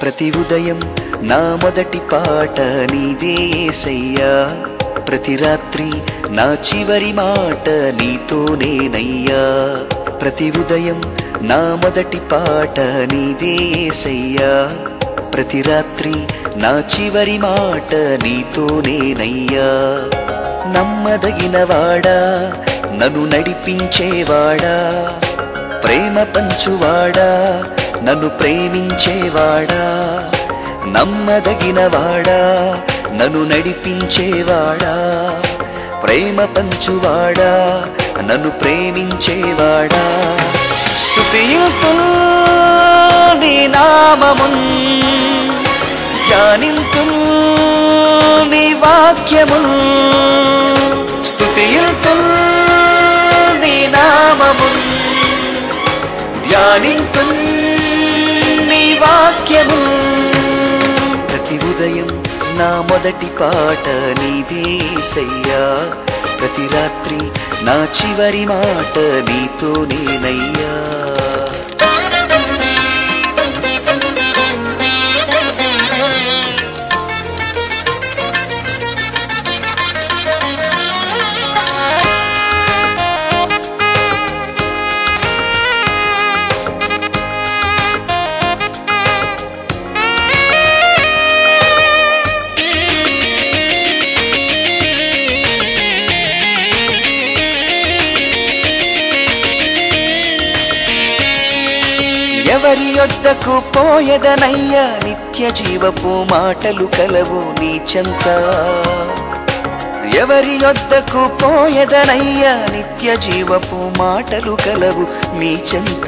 ప్రతి ఉదయం నా మొదటి పాట నీదే ఏసయ్యా ప్రతి రాత్రి నా చివరి మాట నీతోనేనయ్యా ప్రతి ఉదయం నా మొదటి పాట నీదే ఏసయ్యా ప్రతి రాత్రి నా చివరి మాట నీతోనేనయ్యా నమ్మదగిన వాడా నన్ను నడిపించేవాడా ప్రేమ పంచువాడా నన్ను ప్రేమించేవాడా నమ్మదగిన వాడా నన్ను నడిపించేవాడా ప్రేమ పంచువాడా నన్ను ప్రేమించేవాడా స్తుతియుతూ నీ నామమున్ ధ్యానింతు నీ వాక్యమున్ స్తుతియుతూ నీ నామమున్ ధ్యానింతు నీ వాక్యము ప్రతి ఉదయం నా మొదటి పాట నీదేసయ్యా ప్రతి రాత్రి నా చివరి మాట నీతోనేనయ్యా ఎవరి యొద్దకు పోయదనయ్యా నిత్య జీవపు మాటలు కలవు నీ చెంత ఎవరి యొద్దకు పోయదనయ్యా నిత్య జీవపు మాటలు కలవు నీ చెంత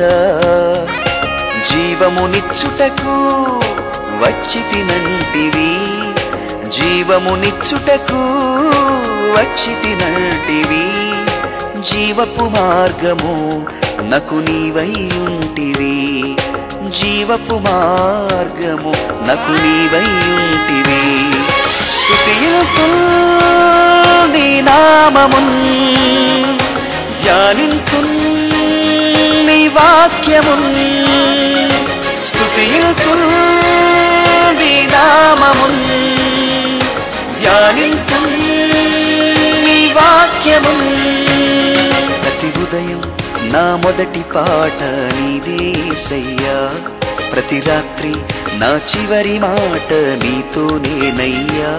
జీవము నిచ్చుటకు వచ్చి తినంటివి జీవము నిచ్చుటకు వచ్చి తినంటివి జీవపు మార్గము నకు నీవై ఉంటివి జీవపు మార్గము నకు నీవై ఉంటివి స్తుతియుతూ నీ నామమున్ ధ్యానింతు నీ వాక్యమున్ స్తుతియుతూ నీ నామమున్ ధ్యానింతు నీ వాక్యమున్ ప్రతి ఉదయం నా మొదటి పాట నీదేసయ్యా ప్రతి రాత్రి నా చివరి మాట నీతోనేనయ్యా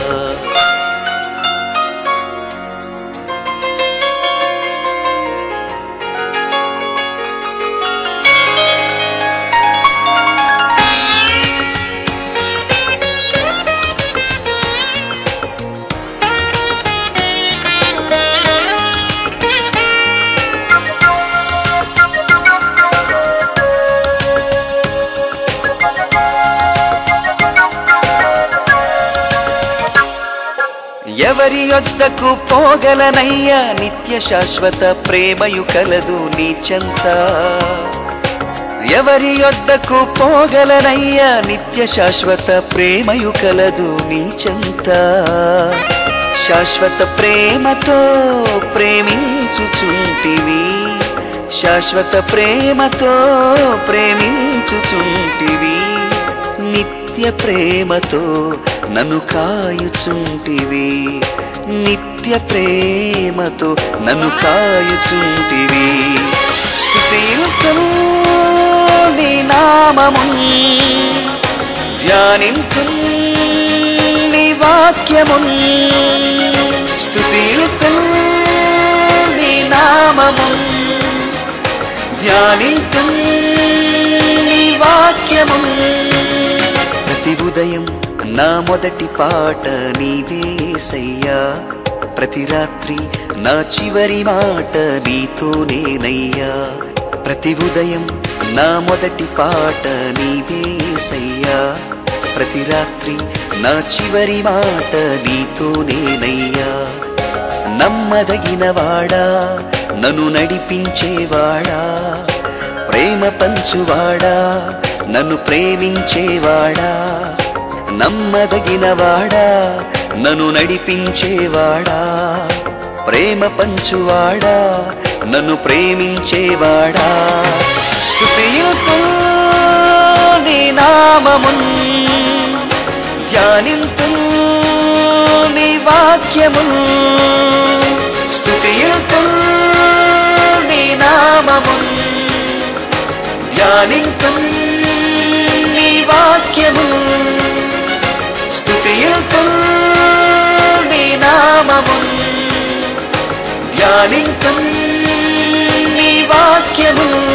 ఎవరి యొద్దకు పోగలనయ్యా నిత్య శాశ్వత ప్రేమయు కలదు నీ చెంత ఎవరి యొద్దకు పోగలనయ్యా నిత్య శాశ్వత ప్రేమయు కలదు నీ చెంత శాశ్వత ప్రేమతో ప్రేమించుచుంటివి శాశ్వత ప్రేమతో ప్రేమించుచుంటివి నిత్య ప్రేమతో నన్ను కాయుచుంటివి నిత్య ప్రేమతో నన్ను కాయుచుంటివి స్తుతియుతూ నీ నామమున్ ధ్యానింతు నీ వాక్యమున్ స్తుతియుతూ నీ నామమున్ ధ్యానింతు నీ వాక్యమున్ ప్రతి ఉదయం నా మొదటి పాట నీదేసయ్యా ప్రతి రాత్రి నా చివరి మాట నీతోనేనయ్యా ప్రతి ఉదయం నా మొదటి పాట నీదేసయ్యా ప్రతి రాత్రి నా చివరి మాట నీతోనేనయ్యా నమ్మదగిన వాడా నన్ను నడిపించేవాడా ప్రేమ పంచువాడా నన్ను ప్రేమించేవాడా నమ్మదగిన వాడా నన్ను నడిపించేవాడా ప్రేమ పంచువాడా నన్ను ప్రేమించేవాడా స్తుతియుతూ నీ నా నామమున్ ధ్యానింతు నీ వాక్యమున్ స్తుతియుతు నీ నామమున్ ధ్యానింతు నీ వాక్యమున్ స్తుతియుతు నీ నామమున్ ధ్యానింతు నీ వాక్యమున్